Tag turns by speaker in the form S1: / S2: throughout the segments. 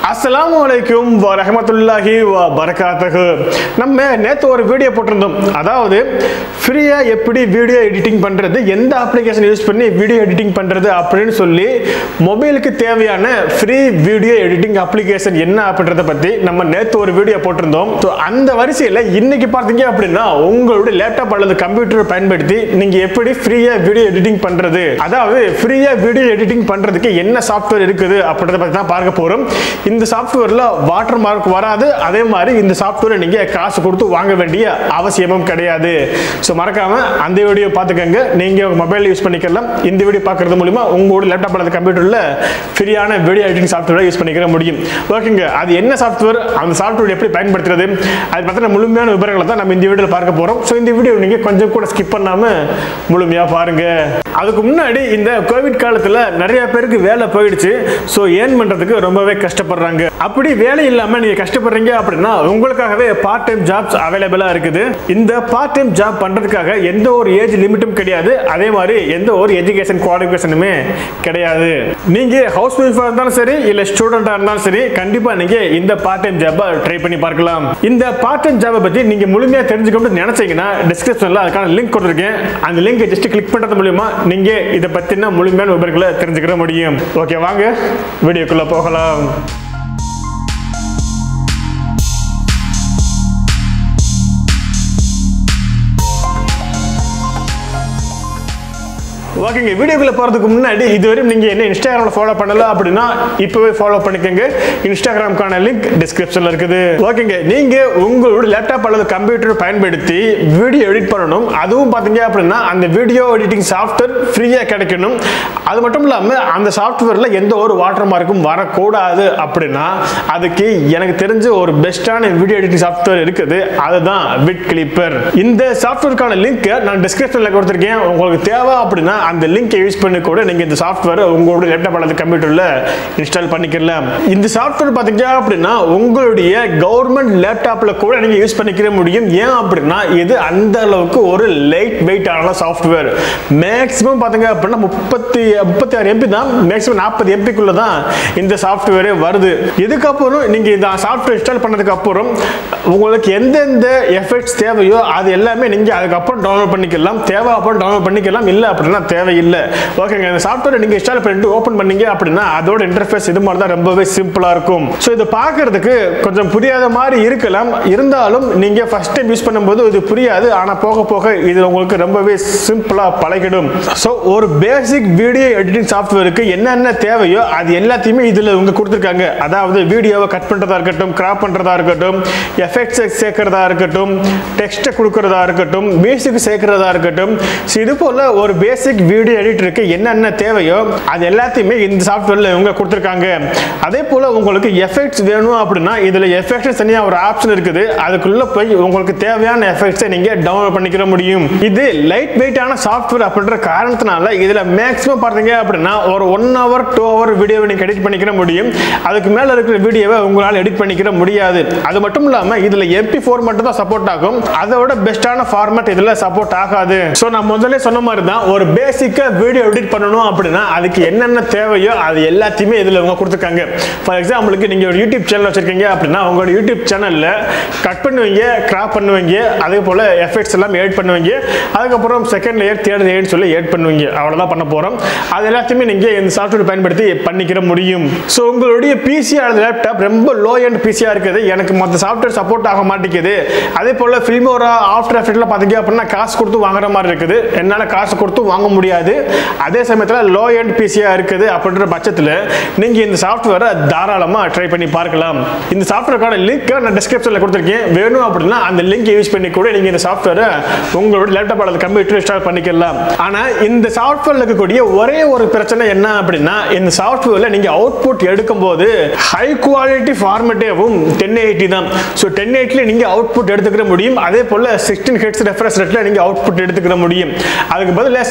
S1: அஸ்ஸலாமு அலைக்கும் வரஹமத்துல்லாஹி வ பரகாத்துஹு நம்ம நேற்று ஒரு வீடியோ போட்டிருந்தோம் அதாவது ஃப்ரீயாக எப்படி வீடியோ எடிட்டிங் பண்ணுறது எந்த அப்ளிகேஷன் யூஸ் பண்ணி வீடியோ எடிட்டிங் பண்ணுறது அப்படின்னு சொல்லி மொபைலுக்கு தேவையான ஃப்ரீ வீடியோ எடிட்டிங் அப்ளிகேஷன் என்ன அப்படின்றத பற்றி நம்ம நேற்று ஒரு வீடியோ போட்டிருந்தோம் ஸோ அந்த வரிசையில் இன்னைக்கு பார்த்தீங்க அப்படின்னா உங்களுடைய லேப்டாப் அல்லது கம்ப்யூட்டர் பயன்படுத்தி நீங்கள் எப்படி ஃப்ரீயாக வீடியோ எடிட்டிங் பண்ணுறது அதாவது ஃப்ரீயாக வீடியோ எடிட்டிங் பண்ணுறதுக்கு என்ன சாஃப்ட்வேர் இருக்குது அப்படின்றத பற்றி தான் பார்க்க போகிறோம் இந்த சாஃப்ட்வேரில் வாட்டர் மார்க் வராது அதே மாதிரி இந்த சாஃப்ட்வேரை நீங்கள் காசு கொடுத்து வாங்க வேண்டிய அவசியமும் கிடையாது ஸோ மறக்காம அந்த வீடியோ பார்த்துக்கங்க நீங்கள் உங்கள் மொபைல் யூஸ் பண்ணிக்கலாம் இந்த வீடியோ பார்க்கறது மூலிமா உங்களோட லேப்டாப் அல்லது கம்ப்யூட்டரில் ஃப்ரீயான வீடியோ எடிட்டிங் சாஃப்ட்வேரை யூஸ் பண்ணிக்கிற முடியும் ஓகேங்க அது என்ன சாஃப்ட்வேர் அந்த சாஃப்ட்வேர் எப்படி பயன்படுத்துறது அது பற்றின முழுமையான விவரங்களை தான் நம்ம இந்த வீடியோவில் பார்க்க போகிறோம் ஸோ இந்த வீடியோ நீங்கள் கொஞ்சம் கூட ஸ்கிப் பண்ணாமல் முழுமையாக பாருங்கள் அதுக்கு முன்னாடி இந்த கோவிட் காலத்தில் நிறைய பேருக்கு வேலை போயிடுச்சு ஸோ ஏர்ன் பண்ணுறதுக்கு ரொம்பவே கஷ்டப்படுறாங்க அப்படி வேலை இல்லாமல் நீங்கள் கஷ்டப்படுறீங்க அப்படின்னா உங்களுக்காகவே பார்ட் டைம் ஜாப்ஸ் அவைலபிளாக இருக்குது இந்த பார்ட் டைம் ஜாப் பண்ணுறதுக்காக எந்த ஒரு ஏஜ் லிமிட்டும் கிடையாது அதே மாதிரி எந்த ஒரு எஜுகேஷன் குவாலிஃபிகேஷனுமே கிடையாது நீங்கள் ஹவுஸ் ஒய்ஃபாக இருந்தாலும் சரி இல்லை ஸ்டூடெண்ட்டாக இருந்தாலும் சரி கண்டிப்பாக நீங்கள் இந்த பார்ட் டைம் ஜாப்பை ட்ரை பண்ணி பார்க்கலாம் இந்த பார்ட் டைம் ஜாப்பை பற்றி நீங்கள் முழுமையாக தெரிஞ்சுக்கணும்னு நினச்சிங்கன்னா டிஸ்கிரிப்ஷனில் அதுக்கான லிங்க் கொடுத்துருக்கேன் அந்த லிங்கை ஜஸ்ட் கிளிக் பண்ணுறது மூலிமா நீங்கள் இதை பற்றின முழுமையான விவரங்களை தெரிஞ்சுக்கிற முடியும் ஓகே வாங்க வீடியோக்குள்ளே போகலாம் ஓகேங்க வீடியோக்குள்ள போகிறதுக்கு முன்னாடி இதுவரையும் நீங்கள் என்ன இன்ஸ்டாகிராமில் ஃபாலோ பண்ணல அப்படின்னா இப்போவே ஃபாலோ பண்ணிக்கோங்க இன்ஸ்டாகிராமுக்கான லிங்க் டிஸ்கிரிப்ஷனில் இருக்குது ஓகேங்க நீங்கள் உங்களோட லேப்டாப் அல்லது கம்ப்யூட்டர் பயன்படுத்தி வீடியோ எடிட் பண்ணணும் அதுவும் பார்த்தீங்க அப்படின்னா அந்த வீடியோ எடிட்டிங் சாஃப்ட்வேர் ஃப்ரீயாக கிடைக்கணும் அது மட்டும் இல்லாமல் அந்த சாஃப்ட்வேரில் எந்த ஒரு வாட்டர் மார்க்கும் வரக்கூடாது அப்படின்னா அதுக்கு எனக்கு தெரிஞ்ச ஒரு பெஸ்ட்டான வீடியோ எடிட்டிங் சாஃப்ட்வேர் இருக்குது அதுதான் பிட் கிளிப்பர் இந்த சாஃப்ட்வேருக்கான லிங்க்கை நான் டிஸ்கிரிப்ஷனில் கொடுத்துருக்கேன் உங்களுக்கு தேவை அப்படின்னா அந்த லிங்கை யூஸ் பண்ணி கூட நீங்கள் இந்த சாஃப்ட்வேரை உங்களோட லேப்டாப் அல்லது கம்ப்யூட்டரில் இன்ஸ்டால் பண்ணிக்கலாம் இந்த சாஃப்ட்வேர் பார்த்தீங்க அப்படின்னா உங்களுடைய கவர்மெண்ட் லேப்டாப்பில் கூட நீங்கள் யூஸ் பண்ணிக்கிற முடியும் ஏன் அப்படின்னா இது அந்த அளவுக்கு ஒரு லைட் வெயிட்டான சாஃப்ட்வேர் மேக்ஸிமம் பார்த்தீங்க அப்படின்னா முப்பத்தி முப்பத்தி ஆறு எம்பி தான் மேக்ஸிமம் நாற்பது எம்பிக்குள்ள தான் இந்த சாஃப்ட்வேரே வருது இதுக்கப்புறம் நீங்கள் இந்த சாஃப்ட்வேர் இன்ஸ்டால் பண்ணதுக்கு அப்புறம் உங்களுக்கு எந்தெந்த எஃபெக்ட்ஸ் தேவையோ அது எல்லாமே நீங்கள் அதுக்கப்புறம் டவுன்லோட் பண்ணிக்கலாம் தேவை அப்புறம் டவுன்லோட் பண்ணிக்கலாம் இல்லை அப்படின்னா தேவையில்லை ஓகேங்க இந்த சாஃப்ட்வேரை நீங்கள் இன்ஸ்டால் பண்ணிட்டு ஓப்பன் பண்ணீங்க அப்படின்னா அதோட இன்டர்ஃபேஸ் இது மாதிரி தான் ரொம்பவே சிம்பிளாக இருக்கும் ஸோ இது பார்க்கறதுக்கு கொஞ்சம் புரியாத மாதிரி இருக்கலாம் இருந்தாலும் நீங்கள் ஃபர்ஸ்ட் டைம் யூஸ் பண்ணும்போது இது புரியாது ஆனால் போக போக இது உங்களுக்கு ரொம்பவே சிம்பிளாக பழகிடும் ஸோ ஒரு பேசிக் வீடியோ எடிட்டிங் சாஃப்ட்வேருக்கு என்னென்ன தேவையோ அது எல்லாத்தையுமே இதில் இவங்க கொடுத்துருக்காங்க அதாவது வீடியோவை கட் பண்ணுறதா இருக்கட்டும் கிராப் பண்ணுறதா இருக்கட்டும் எஃபெக்ட்ஸ் சேர்க்கறதா இருக்கட்டும் டெக்ஸ்ட்டை கொடுக்கறதா இருக்கட்டும் மியூசிக் சேர்க்கறதா இருக்கட்டும் ஸோ இது போல் ஒரு பேசிக் வீடியோ எடிட்டருக்கு என்னென்ன தேவையோ அது எல்லாத்தையுமே இந்த சாஃப்ட்வேரில் இவங்க கொடுத்துருக்காங்க அதே போல் உங்களுக்கு எஃபெக்ட்ஸ் வேணும் அப்படின்னா இதில் எஃபெக்ட்ஸ் தனியாக ஒரு ஆப்ஷன் இருக்குது அதுக்குள்ளே போய் உங்களுக்கு தேவையான எஃபெக்ட்ஸை நீங்கள் டவுன்லோட் பண்ணிக்கிற முடியும் இது லைட் வெயிட்டான சாஃப்ட்வேர் அப்படின்ற காரணத்தினால இதில் மேக்ஸிமம் பார்த்தீங்க அப்படின்னா ஒரு ஒன் ஹவர் டூ ஹவர் வீடியோவை நீங்கள் எடிட் பண்ணிக்கிற முடியும் அதுக்கு மேலே இருக்கிற வீடியோவை உங்களால் எடிட் பண்ணிக்கிற முடியாது அது மட்டும் இல்லாமல் இதில் எம்பி ஃபோர் மட்டும் தான் சப்போர்ட் ஆகும் அதோட பெஸ்ட்டான ஃபார்மேட் இதில் சப்போர்ட் ஆகாது ஸோ நான் முதல்ல சொன்ன மாதிரி தான் ஒரு பேசிக்காக வீடியோ எடிட் பண்ணணும் அப்படின்னா அதுக்கு என்னென்ன தேவையோ அது எல்லாத்தையுமே இதில் இவங்க கொடுத்துருக்காங்க ஃபார் எக்ஸாம்பிளுக்கு நீங்கள் ஒரு யூடியூப் சேனல் வச்சிருக்கீங்க அப்படின்னா உங்களோட யூடியூப் சேனலில் கட் பண்ணுவீங்க கிராப் பண்ணுவீங்க அதே போல் எஃபெக்ட்ஸ் எல்லாம் எடிட் பண்ணுவீங்க அதுக்கப்புறம் செகண்ட் லேயர் தேர்ட் லேயர் சொல்லி எடிட் பண்ணுவீங்க அவ்வளோதான் பண்ண போகிறோம் அது எல்லாத்தையுமே நீங்கள் இந்த சாஃப்ட்வேர் பயன்படுத்தி பண்ணிக்கிற முடியும் ஸோ உங்களுடைய பிசி அல்லது லேப்டாப் ரொம்ப லோ எண்ட் பிசியாக இருக்குது எனக்கு மற்ற சாஃப்ட்வேர் சப்போர்ட் ஆக மாட்டேங்குது அதே போல் ஃபில்மோரா ஆஃப்டர் எஃபெக்ட்லாம் பார்த்தீங்க அப்படின்னா காசு கொடுத்து வாங்குற மாதிரி இருக்குது என்னால் காசு கொடுத்து வாங்க முடியாது அதே சமயத்தில் லோ எண்ட் பிசியாக இருக்குது அப்படின்ற பட்சத்தில் நீங்கள் இந்த சாஃப்ட்வேரை தாராளமாக ட்ரை பண்ணி பார்க்கலாம் இந்த சாஃப்ட்வேருக்கான லிங்க்கை நான் டிஸ்கிரிப்ஷனில் கொடுத்துருக்கேன் வேணும் அப்படின்னா அந்த லிங்க் யூஸ் பண்ணி கூட நீங்கள் இந்த சாஃப்ட்வேரை உங்களோட லேப்டாப் அல்லது கம்ப்யூட்டர் இன்ஸ்டால் பண்ணிக்கலாம் ஆனால் இந்த சாஃப்ட்வேரில் இருக்கக்கூடிய ஒரே ஒரு பிரச்சனை என்ன அப்படின்னா இந்த சாஃப்ட்வேரில் நீங்கள் அவுட்புட் எடுக்கும்போது ஹை குவாலிட்டி ஃபார்மேட்டேவும் டென் எயிட்டி தான் ஸோ டென் எயிட்டில் நீங்கள் அவுட்புட் எடுத்துக்கிற முடியும் அதே போல் சிக்ஸ்டீன் ஹெட்ஸ் ரெஃப்ரெஷ் ரேட்டில் நீங்கள் அவுட்புட் எடுத்துக்கிற முடியும் அதுக்கு பதிலாக சிக்ஸ்டீன்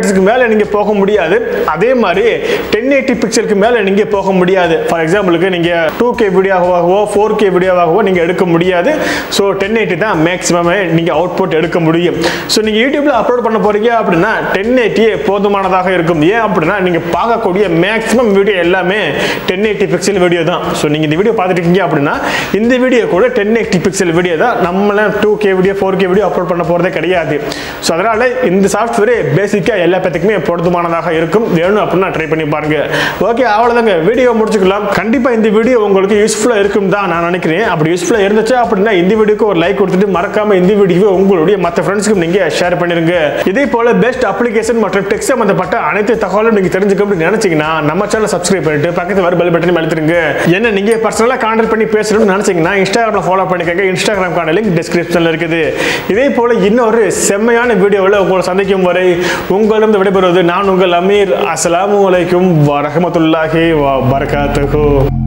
S1: ஹெட்ஸ்க்கு மேலே நீங்கள் போக முடியாது அதே மாதிரி டென் எயிட்டி பிக்சலுக்கு மேலே நீங்கள் போக முடியாது ஃபார் எக்ஸாம்பிளுக்கு நீங்கள் டூ கே வீடியோவாகவோ ஃபோர் கே வீடியோவாகவோ நீங்கள் எடுக்க முடியாது ஸோ டென் எயிட்டி தான் மேக்ஸிமமே நீங்கள் அவுட்புட் எடுக்க முடியும் ஸோ நீங்கள் யூடியூப்பில் அப்லோட் பண்ண போகிறீங்க அப்படின்னா டென் எயிட்டியே போதுமானதாக இருக்கும் ஏன் அப்படின்னா நீங்கள் பார்க்கக்கூடிய மேக்ஸிமம் வீடியோ எல்லாமே டென் எயிட்டி பிக்சல் வீடியோ தான் ஸோ நீங்கள் இந்த வீடியோ பார்த்துட்டு இருக்கீங்க அப்படின்னா இந்த வீடியோ கூட டென் எயிட்டி பிக்சல் வீடியோ தான் நம்மளாம் two K video four K video upload பண்ண போகிறதே கிடையாது ஸோ அதனால் இந்த சாஃப்ட்வேர் பேசிக்காக எல்லா பேத்துக்குமே போதுமானதாக இருக்கும் வேணும் அப்படின்னா ட்ரை பண்ணி பாருங்க ஓகே அவ்வளோதாங்க வீடியோ முடிச்சுக்கலாம் கண்டிப்பாக இந்த வீடியோ உங்களுக்கு யூஸ்ஃபுல்லாக இருக்கும் தான் நான் நினைக்கிறேன் அப்படி யூஸ்ஃபுல்லாக இருந்துச்சு அப்படின்னா இந்த வீடியோக்கு ஒரு லைக் கொடுத்துட்டு மறக்காம இந்த வீடியோவை உங்களுடைய மற்ற ஃப்ரெண்ட்ஸ்க்கு நீங்கள் ஷேர் பண்ணிருங்க இதே போல பெஸ்ட் அப்ளிகேஷன் மற்றும் டெக்ஸ்ட் சம்பந்தப்பட்ட அனைத்து தகவலும் நீங்கள் தெரிஞ்சுக்க அப்படின்னு நினைச்சீங்கன்னா நம்ம சேனல் சப்ஸ்கிரைப் பண்ணிட்டு பக்கத்து வர பெல் பட்டனையும் அழுத்துருங்க என்ன நீங்கள் பர்சனலாக கான்டாக்ட் பண்ணி பேசணும்னு நினைச்சீங்கன்னா இன்ஸ்டாகிராமில் ஃபாலோ பண்ணிக்கோங்க இன்ஸ்டாகிராம்கான லிங்க் டிஸ்கிரிப்ஷனில் இருக்குது இதே போல இன்னொரு செம்மையான வீடியோவில் உங்களை சந்திக்கும் வரை உங்களிடம் விடைபெறுவது நான் உங்கள் அமீர் அஸ்ஸலாமு அலைக்கும் வரஹமத்துல்லாஹி வ பரகாத்துஹு